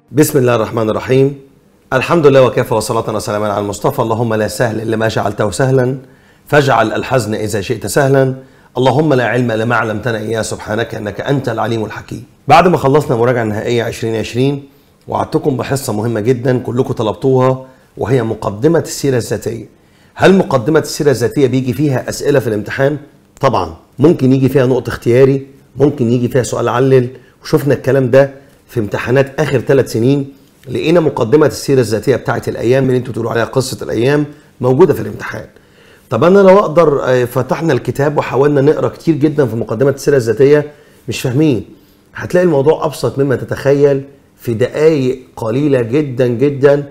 بسم الله الرحمن الرحيم الحمد لله وكفى وصلاة وسلاما على المصطفى اللهم لا سهل إلا ما جعلته سهلا فاجعل الحزن إذا شئت سهلا اللهم لا علم إلا ما علمتنا إياه سبحانك إنك أنت العليم الحكيم بعد ما خلصنا مراجعة نهائية 2020 وعدتكم بحصة مهمة جدا كلكم طلبتوها وهي مقدمة السيرة الذاتية هل مقدمة السيرة الذاتية بيجي فيها أسئلة في الامتحان؟ طبعا ممكن يجي فيها نقطة اختياري ممكن يجي فيها سؤال علل وشفنا الكلام ده في امتحانات اخر ثلاث سنين لقينا مقدمه السيره الذاتيه بتاعت الايام اللي انتوا تقولوا عليها قصه الايام موجوده في الامتحان طب انا لو اقدر آه، فتحنا الكتاب وحاولنا نقرا كتير جدا في مقدمه السيره الذاتيه مش فاهمين هتلاقي الموضوع ابسط مما تتخيل في دقائق قليله جدا جدا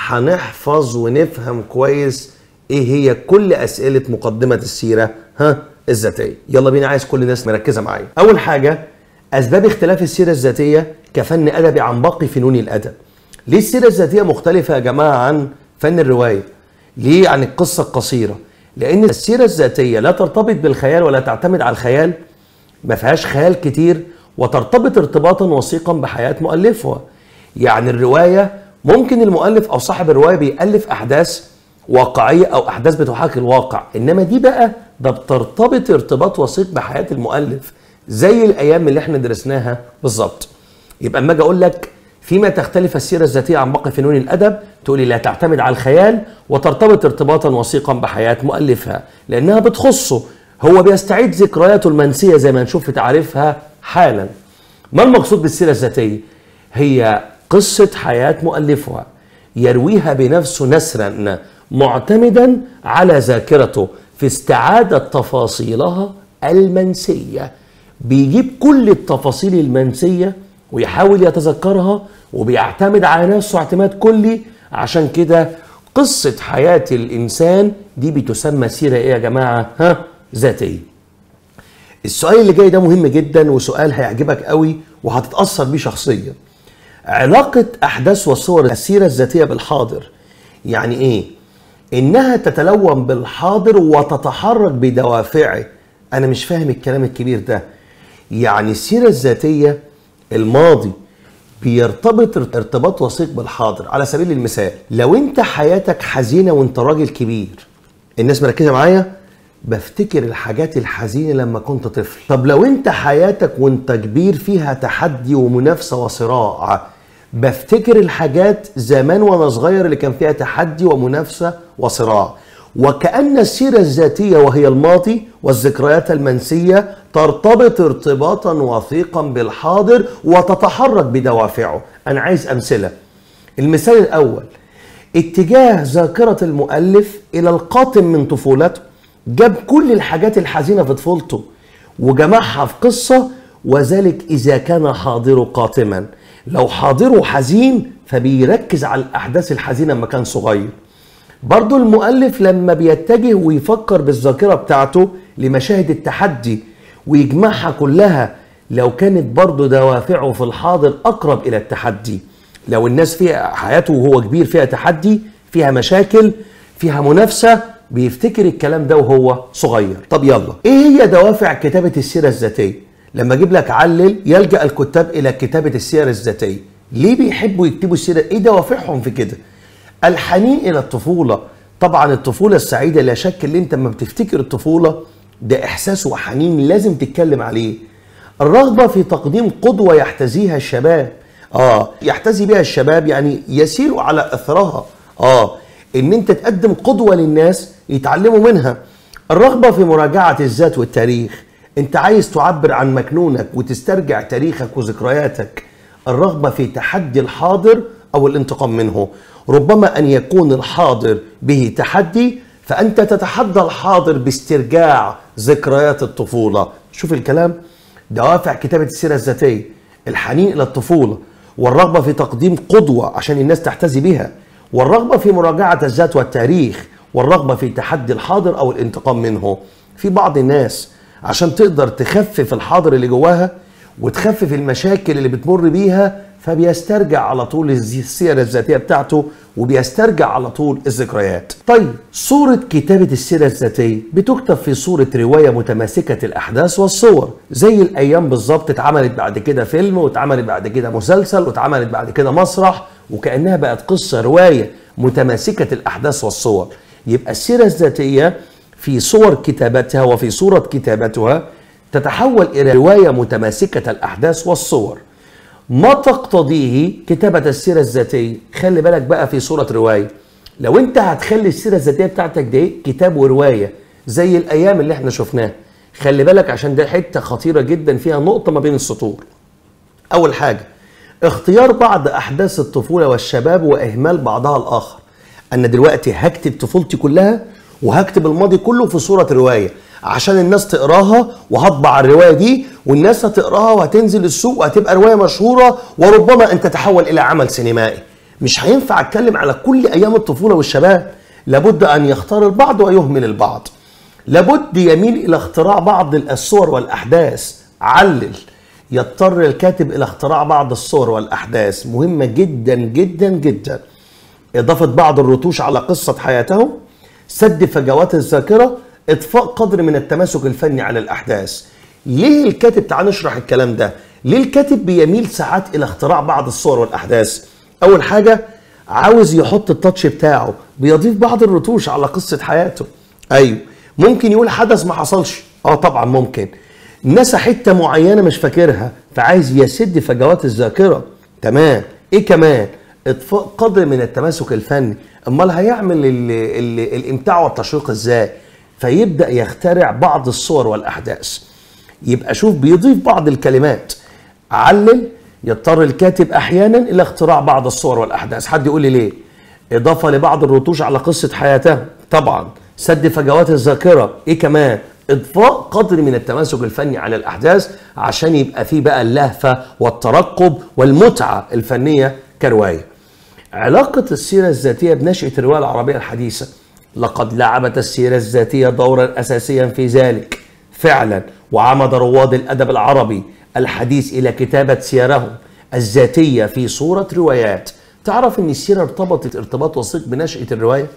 هنحفظ ونفهم كويس ايه هي كل اسئله مقدمه السيره ها الذاتيه يلا بينا عايز كل الناس مركزه معايا اول حاجه اسباب اختلاف السيره الذاتيه كفن ادبي عن باقي فنون الادب ليه السيره الذاتيه مختلفه يا جماعه عن فن الروايه ليه عن القصه القصيره لان السيره الذاتيه لا ترتبط بالخيال ولا تعتمد على الخيال ما فيهاش خيال كتير وترتبط ارتباطا وثيقا بحياه مؤلفها يعني الروايه ممكن المؤلف او صاحب الروايه بيالف احداث واقعيه او احداث بتحاكي الواقع انما دي بقى ده بترتبط ارتباط وثيق بحياه المؤلف زي الايام اللي احنا درسناها بالظبط يبقى اما اجي اقول لك فيما تختلف السيره الذاتيه عن باقي فنون الادب تقولي لا تعتمد على الخيال وترتبط ارتباطا وثيقا بحياه مؤلفها لانها بتخصه هو بيستعيد ذكرياته المنسيه زي ما نشوف في تعريفها حالا ما المقصود بالسيره الذاتيه هي قصه حياه مؤلفها يرويها بنفسه نسرا معتمدا على ذاكرته في استعاده تفاصيلها المنسيه بيجيب كل التفاصيل المنسيه ويحاول يتذكرها وبيعتمد على نفسه اعتماد كلي عشان كده قصة حياة الإنسان دي بتسمى سيرة إيه يا جماعة؟ ها؟ ذاتية. السؤال اللي جاي ده مهم جدا وسؤال هيعجبك قوي وهتتأثر بيه شخصيا. علاقة أحداث وصور السيرة الذاتية بالحاضر. يعني إيه؟ إنها تتلون بالحاضر وتتحرك بدوافعه. أنا مش فاهم الكلام الكبير ده. يعني السيرة الذاتية الماضي بيرتبط ارتباط وثيق بالحاضر على سبيل المثال لو انت حياتك حزينه وانت راجل كبير الناس مركزه معايا بفتكر الحاجات الحزينه لما كنت طفل طب لو انت حياتك وانت كبير فيها تحدي ومنافسه وصراع بفتكر الحاجات زمان وانا صغير اللي كان فيها تحدي ومنافسه وصراع وكأن السيرة الذاتية وهي الماضي والذكريات المنسية ترتبط ارتباطا وثيقا بالحاضر وتتحرك بدوافعه أنا عايز أمثلة المثال الأول اتجاه ذاكرة المؤلف إلى القاتم من طفولته جاب كل الحاجات الحزينة في طفولته وجمعها في قصة وذلك إذا كان حاضره قاتما لو حاضره حزين فبيركز على الأحداث الحزينة لما كان صغير برضو المؤلف لما بيتجه ويفكر بالذاكرة بتاعته لمشاهد التحدي ويجمعها كلها لو كانت برضو دوافعه في الحاضر أقرب إلى التحدي لو الناس فيها حياته وهو كبير فيها تحدي فيها مشاكل فيها منافسة بيفتكر الكلام ده وهو صغير طب يلا ايه هي دوافع كتابة السيرة الذاتية لما اجيب لك علل يلجأ الكتاب الى كتابة السير الذاتية ليه بيحبوا يكتبوا السيرة ايه دوافعهم في كده الحنين الى الطفوله طبعا الطفوله السعيده لا شك اللي انت لما بتفتكر الطفوله ده احساس وحنين لازم تتكلم عليه الرغبه في تقديم قدوه يحتذيها الشباب اه يحتذي بها الشباب يعني يسيروا على اثرها اه ان انت تقدم قدوه للناس يتعلموا منها الرغبه في مراجعه الذات والتاريخ انت عايز تعبر عن مكنونك وتسترجع تاريخك وذكرياتك الرغبه في تحدي الحاضر او الانتقام منه ربما ان يكون الحاضر به تحدي فانت تتحدى الحاضر باسترجاع ذكريات الطفوله شوف الكلام دوافع كتابه السيره الذاتيه الحنين الى الطفوله والرغبه في تقديم قدوه عشان الناس تحتذي بها والرغبه في مراجعه الذات والتاريخ والرغبه في تحدي الحاضر او الانتقام منه في بعض الناس عشان تقدر تخفف الحاضر اللي جواها وتخفف المشاكل اللي بتمر بيها فبيسترجع على طول السيرة الذاتية بتاعته وبيسترجع على طول الذكريات طيب صورة كتابة السيرة الذاتية بتكتب في صورة رواية متماسكة الأحداث والصور زي الأيام بالظبط اتعملت بعد كده فيلم واتعملت بعد كده مسلسل واتعملت بعد كده مسرح وكأنها بقت قصة رواية متماسكة الأحداث والصور يبقى السيرة الذاتية في صور كتابتها وفي صورة كتابتها تتحول إلى رواية متماسكة الأحداث والصور ما تقتضيه كتابة السيرة الذاتية خلي بالك بقى في صورة رواية لو انت هتخلي السيرة الذاتية بتاعتك دي كتاب ورواية زي الأيام اللي احنا شفناها خلي بالك عشان ده حتة خطيرة جدا فيها نقطة ما بين السطور أول حاجة اختيار بعض أحداث الطفولة والشباب وإهمال بعضها الآخر أنا دلوقتي هكتب طفولتي كلها وهكتب الماضي كله في صورة رواية عشان الناس تقراها وهطبع الروايه دي والناس هتقراها وهتنزل السوق وهتبقى روايه مشهوره وربما ان تتحول الى عمل سينمائي. مش هينفع اتكلم على كل ايام الطفوله والشباب، لابد ان يختار البعض ويهمل البعض. لابد يميل الى اختراع بعض الصور والاحداث، علل. يضطر الكاتب الى اختراع بعض الصور والاحداث، مهمه جدا جدا جدا. اضافه بعض الرتوش على قصه حياتهم، سد فجوات الذاكره، اطفاء قدر من التماسك الفني على الاحداث ليه الكاتب تعال نشرح الكلام ده ليه الكاتب بيميل ساعات الى اختراع بعض الصور والاحداث اول حاجه عاوز يحط التاتش بتاعه بيضيف بعض الرتوش على قصه حياته ايوه ممكن يقول حدث ما حصلش اه طبعا ممكن نسى حته معينه مش فاكرها فعايز يسد فجوات الذاكره تمام ايه كمان اطفاء قدر من التماسك الفني امال هيعمل ال ال الامتاع والتشويق ازاي فيبدا يخترع بعض الصور والاحداث يبقى شوف بيضيف بعض الكلمات علل يضطر الكاتب احيانا الى اختراع بعض الصور والاحداث حد يقول لي ليه اضافه لبعض الرتوش على قصه حياته طبعا سد فجوات الذاكره ايه كمان اضفاء قدر من التماسك الفني على الاحداث عشان يبقى فيه بقى اللهفه والترقب والمتعه الفنيه كروايه علاقه السيره الذاتيه بنشاه الروايه العربيه الحديثه لقد لعبت السيرة الذاتية دورا أساسيا في ذلك فعلا وعمد رواد الأدب العربي الحديث إلى كتابة سيرهم الذاتية في صورة روايات تعرف أن السيرة ارتبطت ارتباط وثيق بنشأة الرواية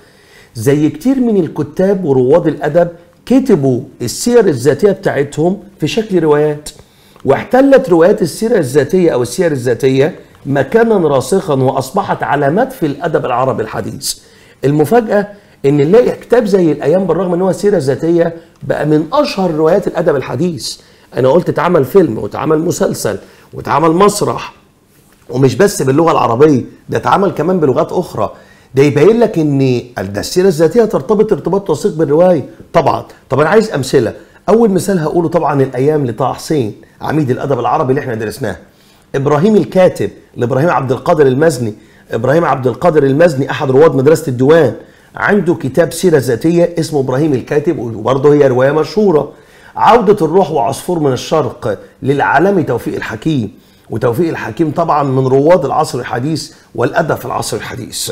زي كتير من الكتاب ورواد الأدب كتبوا السير الذاتية بتاعتهم في شكل روايات واحتلت روايات السيرة الذاتية أو السير الذاتية مكانا راسخا وأصبحت علامات في الأدب العربي الحديث المفاجأة ان نلاقي كتاب زي الايام بالرغم ان هو سيره ذاتيه بقى من اشهر روايات الادب الحديث انا قلت اتعمل فيلم واتعمل مسلسل واتعمل مسرح ومش بس باللغه العربيه ده اتعمل كمان بلغات اخرى ده يبين لك ان ده السيره الذاتيه ترتبط ارتباط وثيق بالروايه طبعا طب انا عايز امثله اول مثال هقوله طبعا الايام لطه حسين عميد الادب العربي اللي احنا درسناه ابراهيم الكاتب لابراهيم عبد القادر المزني ابراهيم عبد القادر المزني احد رواد مدرسه الديوان عنده كتاب سيرة ذاتية اسمه إبراهيم الكاتب وبرضه هي رواية مشهورة عودة الروح وعصفور من الشرق للعالمي توفيق الحكيم وتوفيق الحكيم طبعا من رواد العصر الحديث والأدب في العصر الحديث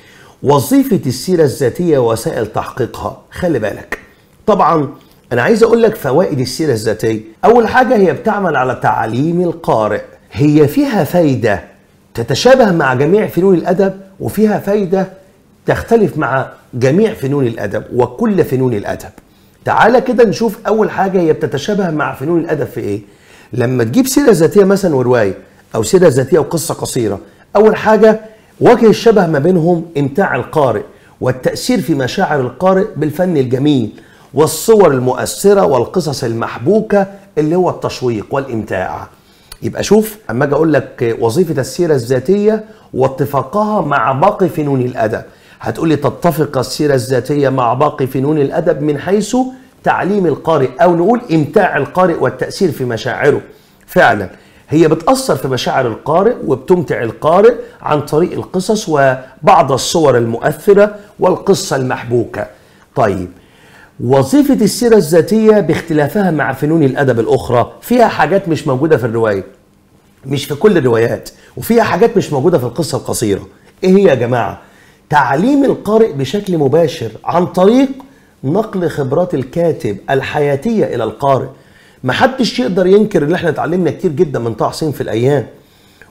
وظيفة السيرة الذاتية وسائل تحقيقها خلي بالك طبعا أنا عايز أقول لك فوائد السيرة الذاتية أول حاجة هي بتعمل على تعليم القارئ هي فيها فايدة تتشابه مع جميع فنون الأدب وفيها فايدة تختلف مع جميع فنون الادب وكل فنون الادب تعالى كده نشوف اول حاجه هي بتتشابه مع فنون الادب في ايه لما تجيب سيره ذاتيه مثلا وروايه او سيره ذاتيه وقصه قصيره اول حاجه وجه الشبه ما بينهم امتاع القارئ والتاثير في مشاعر القارئ بالفن الجميل والصور المؤثره والقصص المحبوكه اللي هو التشويق والامتاع يبقى شوف اما اجي اقول لك وظيفه السيره الذاتيه واتفاقها مع باقي فنون الادب هتقولي تتفق السيرة الذاتية مع باقي فنون الأدب من حيث تعليم القارئ أو نقول إمتاع القارئ والتأثير في مشاعره فعلا هي بتأثر في مشاعر القارئ وبتمتع القارئ عن طريق القصص وبعض الصور المؤثرة والقصة المحبوكة طيب وظيفة السيرة الذاتية باختلافها مع فنون الأدب الأخرى فيها حاجات مش موجودة في الرواية مش في كل الروايات وفيها حاجات مش موجودة في القصة القصيرة إيه هي يا جماعة؟ تعليم القارئ بشكل مباشر عن طريق نقل خبرات الكاتب الحياتية إلى القارئ محدش يقدر ينكر ان احنا اتعلمنا كتير جدا من طه حسين في الايام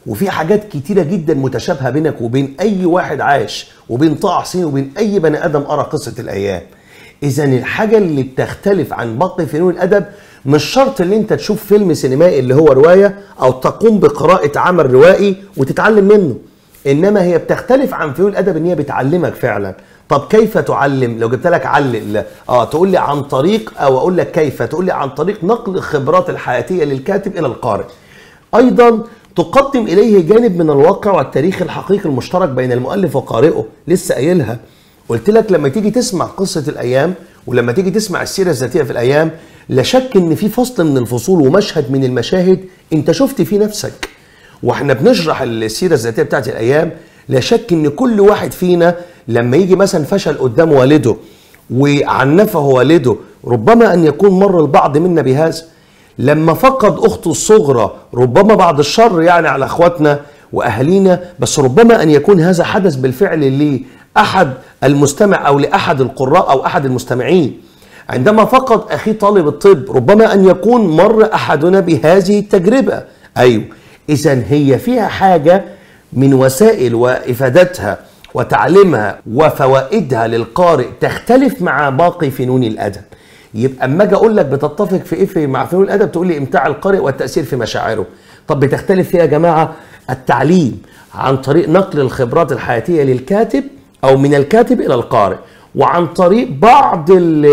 وفي حاجات كتيرة جدا متشابهة بينك وبين أي واحد عاش وبين طه حسين وبين أي بني آدم قرأ قصة الأيام إذا الحاجة اللي بتختلف عن باقي فنون الأدب مش شرط ان انت تشوف فيلم سينمائي اللي هو روايه او تقوم بقراءه عمل روائي وتتعلم منه انما هي بتختلف عن فنون الادب ان هي بتعلمك فعلا طب كيف تعلم لو جبت لك علل اه تقول لي عن طريق او اقول لك كيف تقول لي عن طريق نقل الخبرات الحياتيه للكاتب الى القارئ ايضا تقدم اليه جانب من الواقع والتاريخ الحقيقي المشترك بين المؤلف وقارئه لسه قايلها قلت لك لما تيجي تسمع قصه الايام ولما تيجي تسمع السيره الذاتيه في الايام لا شك ان في فصل من الفصول ومشهد من المشاهد انت شفت فيه نفسك واحنا بنشرح السيره الذاتيه بتاعت الايام لا شك ان كل واحد فينا لما يجي مثلا فشل قدام والده وعنفه والده ربما ان يكون مر البعض منا بهذا لما فقد اخته الصغرى ربما بعد الشر يعني على اخواتنا واهالينا بس ربما ان يكون هذا حدث بالفعل لاحد المستمع او لاحد القراء او احد المستمعين عندما فقد اخيه طالب الطب ربما ان يكون مر احدنا بهذه التجربه ايوه اذا هي فيها حاجه من وسائل وافادتها وتعليمها وفوائدها للقارئ تختلف مع باقي فنون الادب يبقى اما اجي اقول لك بتتفق في ايه في مع فنون الادب تقول لي امتاع القارئ والتاثير في مشاعره طب بتختلف فيها يا جماعه التعليم عن طريق نقل الخبرات الحياتيه للكاتب او من الكاتب الى القارئ وعن طريق بعض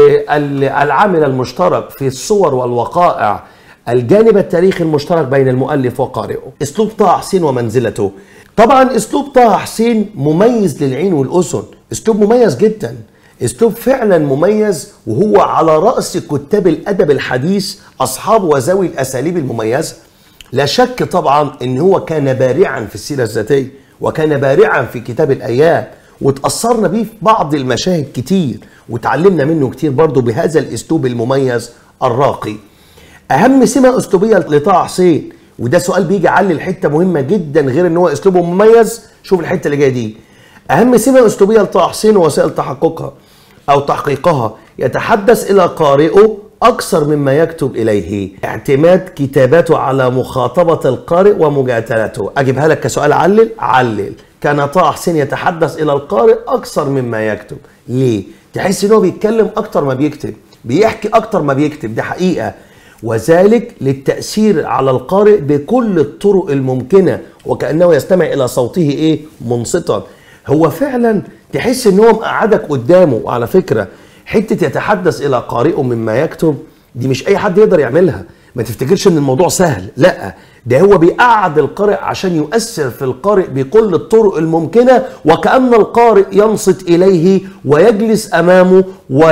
العامل المشترك في الصور والوقائع الجانب التاريخي المشترك بين المؤلف وقارئه اسلوب طه حسين ومنزلته طبعا اسلوب طه حسين مميز للعين والاذن اسلوب مميز جدا اسلوب فعلا مميز وهو على راس كتاب الادب الحديث اصحاب وذوي الاساليب المميزه لا شك طبعا ان هو كان بارعا في السيره الذاتيه وكان بارعا في كتاب الايام وتأثرنا بيه في بعض المشاهد كتير وتعلمنا منه كتير برضه بهذا الاسلوب المميز الراقي اهم سمه اسلوبيه لطه حسين وده سؤال بيجي علل حته مهمه جدا غير ان هو اسلوبه مميز شوف الحته اللي جايه دي اهم سمه اسلوبيه لطه حسين ووسائل تحققها او تحقيقها يتحدث الى قارئه اكثر مما يكتب اليه اعتماد كتاباته على مخاطبه القارئ ومجادلته اجيبها لك كسؤال علل علل كان طه حسين يتحدث الى القارئ اكثر مما يكتب ليه تحس ان هو بيتكلم اكتر ما بيكتب بيحكي اكتر ما بيكتب دي حقيقه وذلك للتاثير على القارئ بكل الطرق الممكنه وكانه يستمع الى صوته ايه منصتا هو فعلا تحس ان هو مقعدك قدامه وعلى فكره حته يتحدث الى قارئه مما يكتب دي مش اي حد يقدر يعملها ما تفتكرش ان الموضوع سهل لا ده هو بيقعد القارئ عشان يؤثر في القارئ بكل الطرق الممكنه وكأن القارئ ينصت اليه ويجلس امامه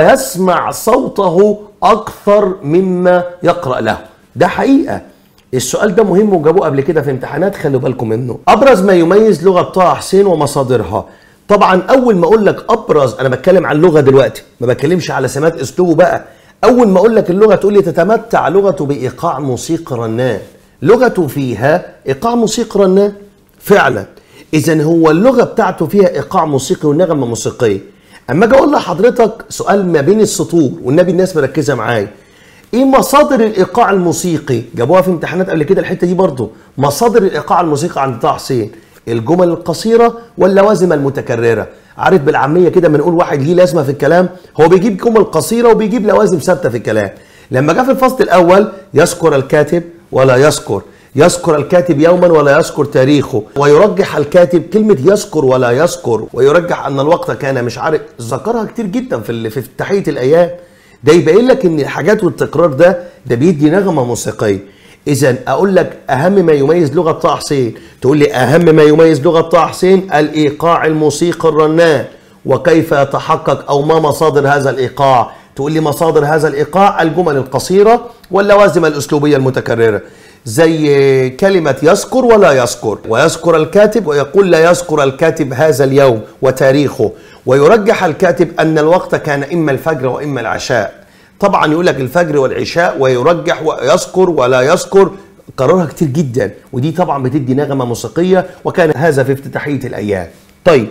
ويسمع صوته اكثر مما يقرأ له ده حقيقه السؤال ده مهم وجابوه قبل كده في امتحانات خلوا بالكم منه ابرز ما يميز لغه طه حسين ومصادرها طبعا اول ما اقول لك ابرز انا بتكلم عن اللغه دلوقتي ما بتكلمش على سمات اسلوبه بقى اول ما اقول لك اللغه تقول لي تتمتع لغته بايقاع موسيقى رنان لغته فيها ايقاع موسيقى رنان فعلا اذا هو اللغه بتاعته فيها ايقاع موسيقي ونغمه موسيقيه اما اجي اقول لحضرتك سؤال ما بين السطور والنبي الناس مركزه معايا ايه مصادر الايقاع الموسيقي جابوها في امتحانات قبل كده الحته دي برضو مصادر الايقاع الموسيقي عند طه حسين الجمل القصيره واللوازم المتكرره عارف بالعاميه كده بنقول واحد ليه لازمه في الكلام هو بيجيب جمل قصيره وبيجيب لوازم ثابته في الكلام لما جاء في الفصل الاول يذكر الكاتب ولا يذكر يذكر الكاتب يوما ولا يذكر تاريخه ويرجح الكاتب كلمة يذكر ولا يذكر ويرجح أن الوقت كان مش عارف ذكرها كتير جدا في في تحية الأيام ده يبين لك ان الحاجات والتكرار ده ده بيدي نغمه موسيقيه اذا اقول لك اهم ما يميز لغه طه حسين تقول لي اهم ما يميز لغه طه حسين الايقاع الموسيقي الرنان وكيف يتحقق او ما مصادر هذا الايقاع تقول لي مصادر هذا الايقاع الجمل القصيره واللوازم الاسلوبيه المتكرره زي كلمة يذكر ولا يذكر ويذكر الكاتب ويقول لا يذكر الكاتب هذا اليوم وتاريخه ويرجح الكاتب أن الوقت كان إما الفجر وإما العشاء طبعا يقول لك الفجر والعشاء ويرجح ويذكر ولا يذكر قررها كتير جدا ودي طبعا بتدي نغمة موسيقية وكان هذا في افتتاحية الأيام طيب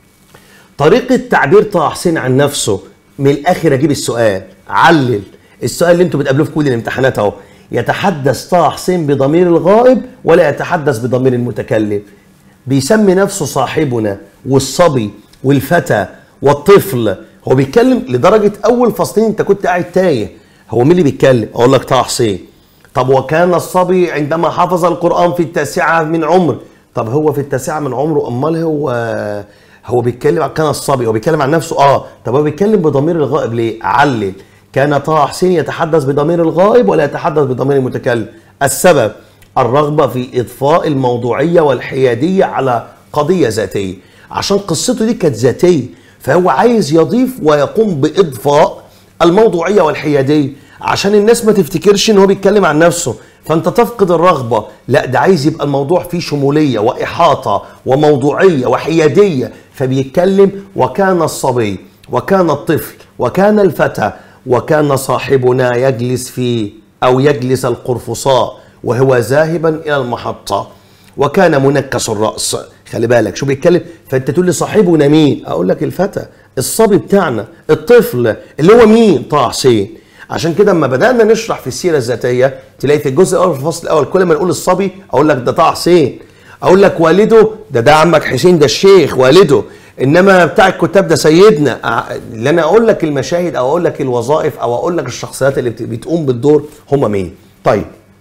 طريقة تعبير طه حسين عن نفسه من الآخر أجيب السؤال علل السؤال اللي انتوا بتقابلوه في كل الامتحانات اهو يتحدث طه حسين بضمير الغائب ولا يتحدث بضمير المتكلم بيسمي نفسه صاحبنا والصبي والفتى والطفل هو بيتكلم لدرجة أول فصلين أنت كنت قاعد تايه هو مين اللي بيتكلم؟ أقول لك طه حسين طب وكان الصبي عندما حفظ القرآن في التاسعة من عمر طب هو في التاسعة من عمره أمال هو هو بيتكلم عن كان الصبي هو بيتكلم عن نفسه اه طب هو بيتكلم بضمير الغائب ليه؟ علل كان طه حسين يتحدث بضمير الغائب ولا يتحدث بضمير المتكلم السبب الرغبة في إضفاء الموضوعية والحيادية على قضية ذاتية عشان قصته دي كانت ذاتية فهو عايز يضيف ويقوم بإضفاء الموضوعية والحيادية عشان الناس ما تفتكرش ان هو بيتكلم عن نفسه فانت تفقد الرغبة لا ده عايز يبقى الموضوع فيه شمولية وإحاطة وموضوعية وحيادية فبيتكلم وكان الصبي وكان الطفل وكان الفتى وكان صاحبنا يجلس في أو يجلس القرفصاء وهو ذاهبا إلى المحطة وكان منكس الرأس خلي بالك شو بيتكلم فأنت تقول لي صاحبنا مين أقول لك الفتى الصبي بتاعنا الطفل اللي هو مين طه حسين عشان كده اما بدانا نشرح في السيره الذاتيه تلاقي في الجزء الاول في الفصل الاول كل ما نقول الصبي اقول لك ده طه حسين اقول لك والده ده ده عمك حسين ده الشيخ والده انما بتاع الكتاب ده سيدنا اللي انا اقول لك المشاهد او اقول لك الوظائف او اقول لك الشخصيات اللي بتقوم بالدور هم مين طيب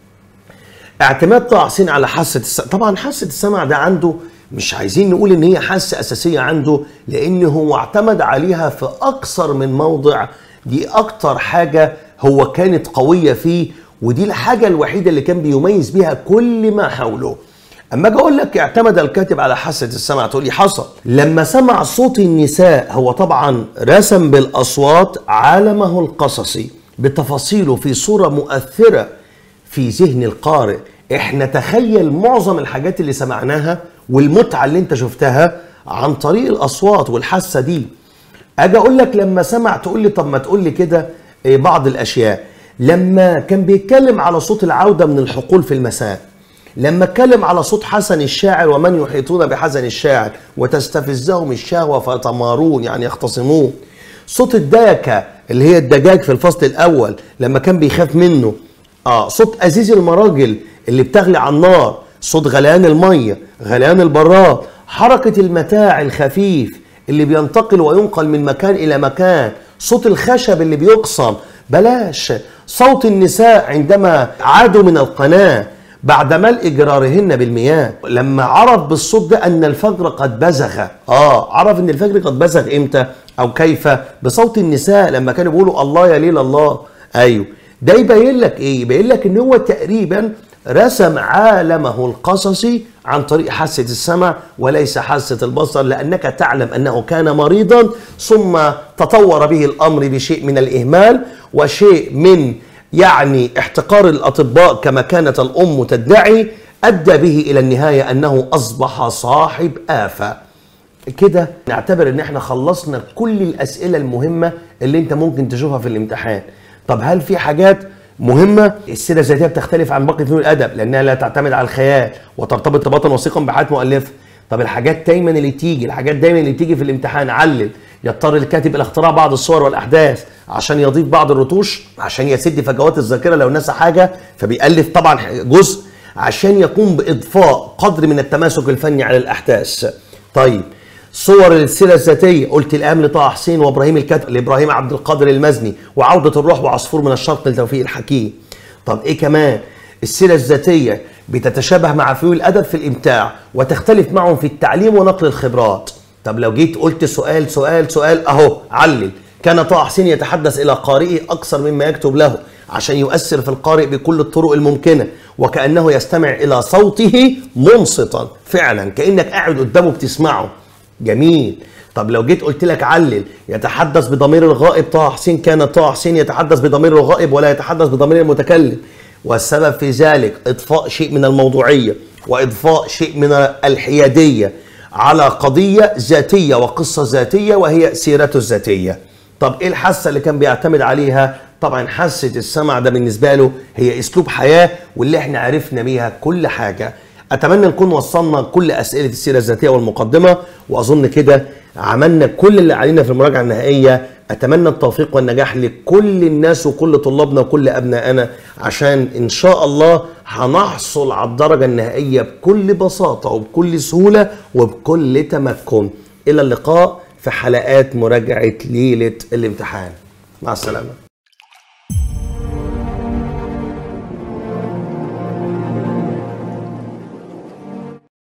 اعتماد طه حسين على حاسه السمع طبعا حاسه السمع ده عنده مش عايزين نقول ان هي حاسه اساسيه عنده لان هو اعتمد عليها في اكثر من موضع دي اكتر حاجه هو كانت قويه فيه ودي الحاجه الوحيده اللي كان بيميز بيها كل ما حوله اما اجي اقول لك اعتمد الكاتب على حاسه السمع تقول لي حصل لما سمع صوت النساء هو طبعا رسم بالاصوات عالمه القصصي بتفاصيله في صوره مؤثره في ذهن القارئ احنا تخيل معظم الحاجات اللي سمعناها والمتعه اللي انت شفتها عن طريق الاصوات والحاسه دي اجي اقول لك لما سمع تقول لي طب ما تقول لي كده بعض الاشياء لما كان بيتكلم على صوت العوده من الحقول في المساء لما اتكلم على صوت حسن الشاعر ومن يحيطون بحسن الشاعر وتستفزهم الشهوه فتمارون يعني يختصمون صوت الداكه اللي هي الدجاج في الفصل الاول لما كان بيخاف منه اه صوت ازيز المراجل اللي بتغلي على النار صوت غليان الميه غليان البراد حركه المتاع الخفيف اللي بينتقل وينقل من مكان الى مكان صوت الخشب اللي بيقصم بلاش صوت النساء عندما عادوا من القناه بعد ملء جرارهن بالمياه لما عرف بالصوت ده ان الفجر قد بزغ اه عرف ان الفجر قد بزغ امتى او كيف بصوت النساء لما كانوا بيقولوا الله يا ليل الله ايوه ده يبين لك ايه يبين لك ان هو تقريبا رسم عالمه القصصي عن طريق حاسة السمع وليس حاسة البصر لأنك تعلم أنه كان مريضا ثم تطور به الأمر بشيء من الإهمال وشيء من يعني احتقار الأطباء كما كانت الأم تدعي أدى به إلى النهاية أنه أصبح صاحب آفة كده نعتبر ان احنا خلصنا كل الاسئله المهمه اللي انت ممكن تشوفها في الامتحان طب هل في حاجات مهمه السيره الذاتيه بتختلف عن باقي فنون الادب لانها لا تعتمد على الخيال وترتبط ارتباطا وثيقا بحياه مؤلفه طب الحاجات دايما اللي تيجي الحاجات دايما اللي تيجي في الامتحان علل يضطر الكاتب الى اختراع بعض الصور والاحداث عشان يضيف بعض الرتوش عشان يسد فجوات الذاكره لو نسى حاجه فبيالف طبعا جزء عشان يقوم باضفاء قدر من التماسك الفني على الاحداث طيب صور السيرة الذاتية قلت الآن لطه حسين وإبراهيم الكاتب لإبراهيم عبد القادر المزني وعودة الروح وعصفور من الشرق لتوفيق الحكيم طب إيه كمان السيرة الذاتية بتتشابه مع فيول الأدب في الإمتاع وتختلف معهم في التعليم ونقل الخبرات طب لو جيت قلت سؤال سؤال سؤال أهو علل كان طه حسين يتحدث إلى قارئه أكثر مما يكتب له عشان يؤثر في القارئ بكل الطرق الممكنة وكأنه يستمع إلى صوته منصتا فعلا كأنك قاعد قدامه بتسمعه جميل طب لو جيت قلت لك علل يتحدث بضمير الغائب طه حسين كان طه حسين يتحدث بضمير الغائب ولا يتحدث بضمير المتكلم والسبب في ذلك اضفاء شيء من الموضوعيه واضفاء شيء من الحياديه على قضيه ذاتيه وقصه ذاتيه وهي سيرته الذاتيه طب ايه الحاسه اللي كان بيعتمد عليها طبعا حاسه السمع ده بالنسبه له هي اسلوب حياه واللي احنا عرفنا بيها كل حاجه اتمنى نكون وصلنا كل اسئله السيره الذاتيه والمقدمه واظن كده عملنا كل اللي علينا في المراجعه النهائيه اتمنى التوفيق والنجاح لكل الناس وكل طلابنا وكل ابنائنا عشان ان شاء الله هنحصل على الدرجه النهائيه بكل بساطه وبكل سهوله وبكل تمكن الى اللقاء في حلقات مراجعه ليله الامتحان مع السلامه